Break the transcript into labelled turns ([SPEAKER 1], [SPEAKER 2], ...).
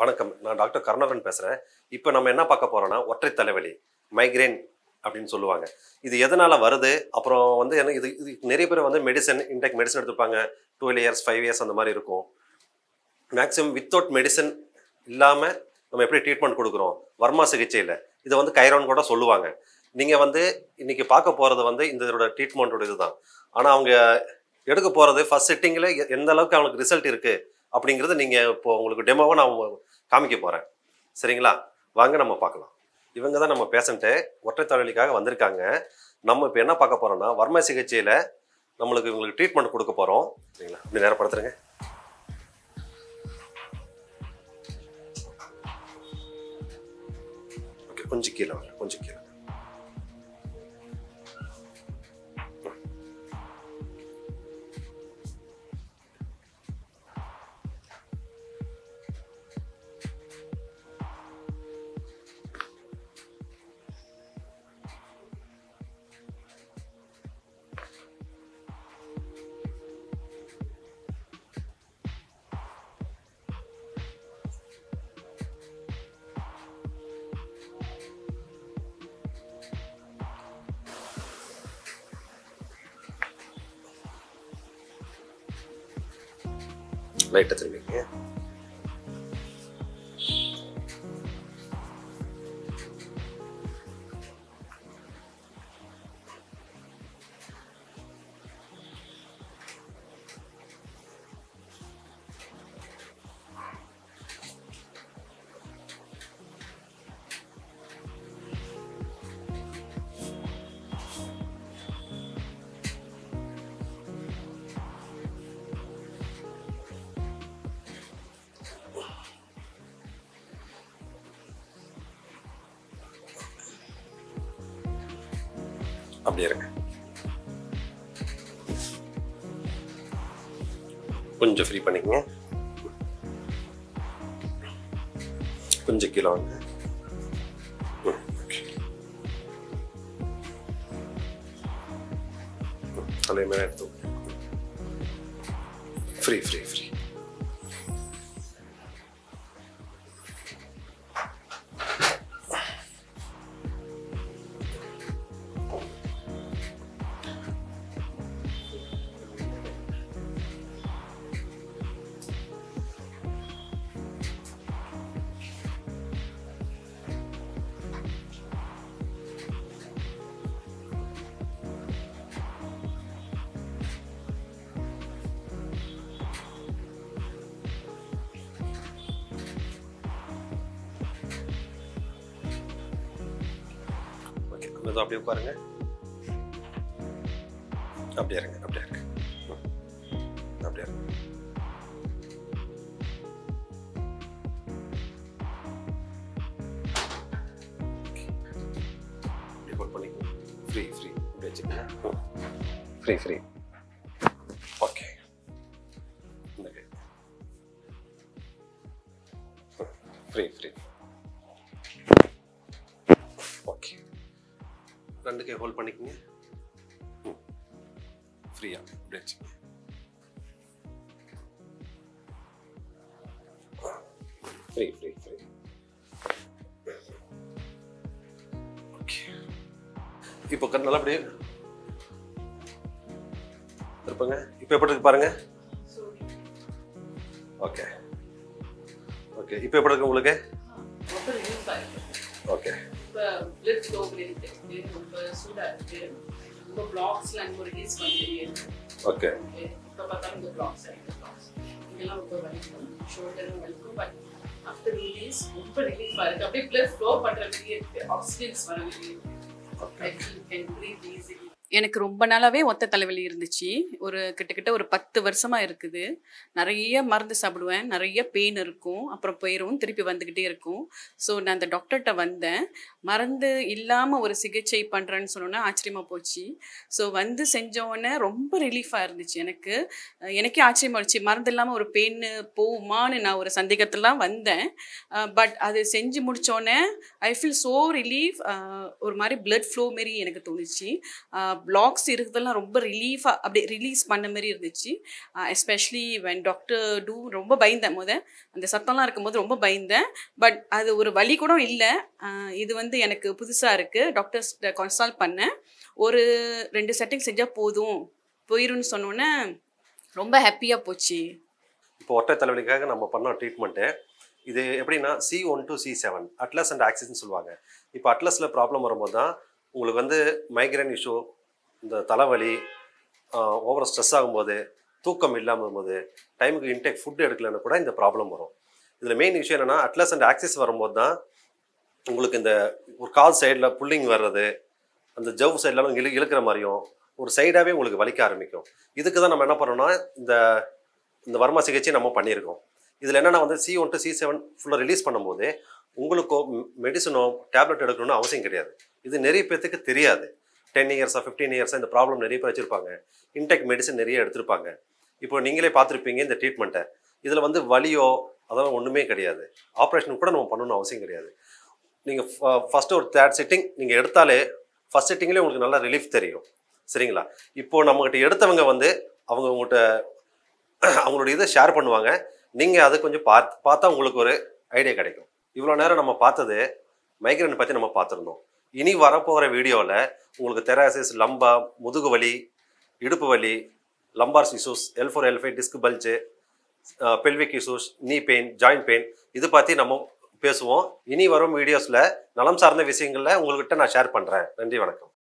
[SPEAKER 1] வணக்கம் நான் டாக்டர் கருணாகரன் பேசுகிறேன் இப்போ நம்ம என்ன பார்க்க போகிறோம்னா ஒற்றை தலைவலி மைக்ரேன் அப்படின்னு சொல்லுவாங்க இது எதனால் வருது அப்புறம் வந்து என்ன இது இது நிறைய பேர் வந்து மெடிசன் இன்டெக் மெடிசன் எடுத்துப்பாங்க டுவெல் இயர்ஸ் ஃபைவ் இயர்ஸ் அந்த மாதிரி இருக்கும் மேக்ஸிமம் வித்தவுட் மெடிசன் இல்லாமல் நம்ம எப்படி ட்ரீட்மெண்ட் கொடுக்குறோம் வர்மா சிகிச்சையில் இதை வந்து கைரோன் கூட சொல்லுவாங்க நீங்கள் வந்து இன்னைக்கு பார்க்க போகிறது வந்து இந்த இதோட ட்ரீட்மெண்ட்டோட இதுதான் ஆனால் அவங்க எடுக்க போகிறது ஃபர்ஸ்ட் செட்டிங்கில் எந்த அளவுக்கு அவங்களுக்கு ரிசல்ட் இருக்குது அப்படிங்கிறது நீங்கள் இப்போ உங்களுக்கு டெமோவை நான் உங்க- காமிக்க போகிறேன் சரிங்களா வாங்க நம்ம பார்க்கலாம் இவங்க தான் நம்ம பேஷண்ட்டு ஒற்றை தலைவலிக்காக வந்திருக்காங்க நம்ம இப்போ என்ன பார்க்க போகிறோம்னா வர்ம சிகிச்சையில் நம்மளுக்கு இவங்களுக்கு ட்ரீட்மெண்ட் கொடுக்க போகிறோம் சரிங்களா அப்படி நேரப்படுத்துறேங்க ஓகே கொஞ்சம் கீழே வாங்க கொஞ்சம் கீழே லைட்டை திரும்பிங்க அப்படியே இருங்க கொஞ்சம் ஃப்ரீ பண்ணிக்கங்க கொஞ்சம் கீழே வாங்க ம், okay. ம், தலையை மேலே எடுத்து ஃப்ரீ ஃப்ரீ ஃப்ரீ ஓகே மெதுவா அப்படியே உட்காருங்க அப்படியே இருங்க அப்படியே இருங்க ம். அப்படியே இருங்க இப்படி hold பண்ணிக்கங்க ஃப்ரீ ஃப்ரீ இப்படி வச்சுக்கங்க free free okay free free okay ரெண்டு கை ஹோல்ட் பண்ணிக்கங்க ஃப்ரீயா இப்படி வச்சுக்கங்க ஃப்ரீ ஃப்ரீ ஃப்ரீ ஓகே இப்போ கண் நல்லா அப்படியே இருப்பங்க இப்போ எப்படி இருக்கு பாருங்க ஓகே ஓகே இப்போ எப்படி இருக்கு உங்களுக்கு
[SPEAKER 2] ரொம்ப ரிலீஃப் ஆயிருக்கு
[SPEAKER 1] ஓகே
[SPEAKER 2] இப்போ பிளட் ஃப்ளோ இருக்கு ரொம்ப சூடா இருக்கு ரொம்ப பிளாக்ஸ்லாம் ரொம்ப ரிலீஸ் பண்ணிட்டே இருக்கு
[SPEAKER 1] ஓகே
[SPEAKER 2] ஓகே இப்போ பார்த்தாலும் இந்த பிளாக்ஸ் ஆயிருக்கு பிளாக்ஸ் இதெல்லாம் ரொம்ப வலிக்கும் ஷோல்டரும் வலிக்கும் பட் ஆஃப்டர் ரிலீஸ் ரொம்ப ரிலீஃபாக இருக்கு அப்படியே பிளட் ஃப்ளோ பண்ற மாதிரியே இருக்கு ஆக்சிஜன்ஸ் வர மாதிரியே இருக்கு
[SPEAKER 1] okay
[SPEAKER 2] I feel can breathe easily. எனக்கு ரொம்ப நாளாவே ஒத்த தலைவலி இருந்துச்சு ஒரு கிட்டத்தட்ட ஒரு பத்து வருஷமா இருக்குது நிறைய மருந்து சாப்பிடுவேன் நிறைய பெயின் இருக்கும் அப்புறம் போயிடும் திருப்பி வந்துக்கிட்டே இருக்கும் ஸோ நான் அந்த டாக்டர்கிட்ட வந்தேன் மருந்து இல்லாமல் ஒரு சிகிச்சை பண்ணுறேன்னு சொன்னோன்னே ஆச்சரியமாக போச்சு ஸோ வந்து செஞ்சோடனே ரொம்ப ரிலீஃபாக இருந்துச்சு எனக்கு அஹ் எனக்கே ஆச்சரியமா இருந்துச்சு மருந்து இல்லாமல் ஒரு பெயின் போகுமான்னு நான் ஒரு சந்தேகத்துலாம் வந்தேன் பட் அது செஞ்சு முடித்தோடனே ஐ ஃபீல் ஸோ ரிலீஃப் ஒரு மாதிரி பிளட் ஃப்ளோ மாரி எனக்கு தோணுச்சு பிளாக்ஸ் இருக்கிறதெல்லாம் ரொம்ப ரிலீஃபாக அப்படியே ரிலீஸ் பண்ண மாதிரி இருந்துச்சு எஸ்பெஷலி வென் டாக்டர் டூ ரொம்ப பயந்தேன் முத அந்த சத்தம்லாம் இருக்கும்போது ரொம்ப பயந்தேன் பட் அது ஒரு வலி கூட இல்லை இது வந்து எனக்கு புதுசாக இருக்குது டாக்டர்ஸ்கிட்ட கன்சல்ட் பண்ணேன் ஒரு ரெண்டு செட்டிங் செஞ்சால் போதும் போயிரும்னு சொன்னோன்னே ரொம்ப ஹாப்பியாக போச்சு
[SPEAKER 1] இப்போ ஒற்றை தலைவலிக்காக நம்ம பண்ண ட்ரீட்மெண்ட்டு இது எப்படின்னா C one to C seven atlas and ஆக்சிஸ்ன்னு சொல்லுவாங்க இப்போ அட்லஸில் ப்ராப்ளம் வரும்போது தான் உங்களுக்கு வந்து மைக்ரைன் இஷ்யூ இந்த தலைவலி ஓவர் ஸ்ட்ரெஸ் ஆகும்போது தூக்கம் இல்லாமல் போது டைமுக்கு இன்டேக் ஃபுட் எடுக்கலன்னு கூட இந்த ப்ராப்ளம் வரும் இதில் மெயின் விஷயம் என்னென்னா அட்லஸ் அண்ட் ஆக்சிஸ் வரும்போது தான் உங்களுக்கு இந்த ஒரு கால் சைடில் புல்லிங் வர்றது அந்த ஜவ் சைட்லாம் இழு இழுக்கிற மாதிரியும் ஒரு சைடாகவே உங்களுக்கு வலிக்க ஆரம்பிக்கும் இதுக்கு தான் நம்ம என்ன பண்ணோம்னா இந்த இந்த வர்மா சிகிச்சை நம்ம பண்ணியிருக்கோம் இதில் என்னென்னா வந்து C one to C seven ஃபுல்லாக ரிலீஸ் பண்ணும்போது உங்களுக்கோ மெடிசனோ டேப்லெட் எடுக்கணும்னு அவசியம் கிடையாது இது நிறைய பேர்த்துக்கு தெரியாது டென் இயர்ஸாக ஃபிஃப்டீன் இயர்ஸாக இந்த ப்ராப்ளம் நிறைய பேர் வச்சுருப்பாங்க இன்டெக் மெடிசன் நிறைய எடுத்திருப்பாங்க இப்போ நீங்களே பார்த்துருப்பீங்க இந்த ட்ரீட்மெண்ட்டை இதில் வந்து வலியோ அதெல்லாம் ஒன்றுமே கிடையாது ஆப்ரேஷன் கூட நம்ம பண்ணணும்னு அவசியம் கிடையாது நீங்கள் ஃபஸ்ட்டு ஒரு தேர்ட் செட்டிங் நீங்கள் எடுத்தாலே ஃபஸ்ட் செட்டிங்லேயே உங்களுக்கு நல்லா ரிலீஃப் தெரியும் சரிங்களா இப்போது நம்மகிட்ட எடுத்தவங்க வந்து அவங்க உங்கள்கிட்ட அவங்களோட இதை ஷேர் பண்ணுவாங்க நீங்கள் அதை கொஞ்சம் பார்த்து பார்த்தா உங்களுக்கு ஒரு ஐடியா கிடைக்கும் இவ்வளோ நேரம் நம்ம பார்த்தது மைக்ரேன் பற்றி நம்ம பார்த்துருந்தோம் இனி வரப்போகிற வீடியோவில் உங்களுக்கு தெராசிஸ் லம்பா முதுகு வலி இடுப்பு வலி lumbar issues L four L five disc bulge pelvic issues knee pain joint pain இது பற்றி நம்ம பேசுவோம் இனி வரும் வீடியோஸில் நலம் சார்ந்த விஷயங்களில் உங்கள்கிட்ட நான் ஷேர் பண்ணுறேன் நன்றி வணக்கம்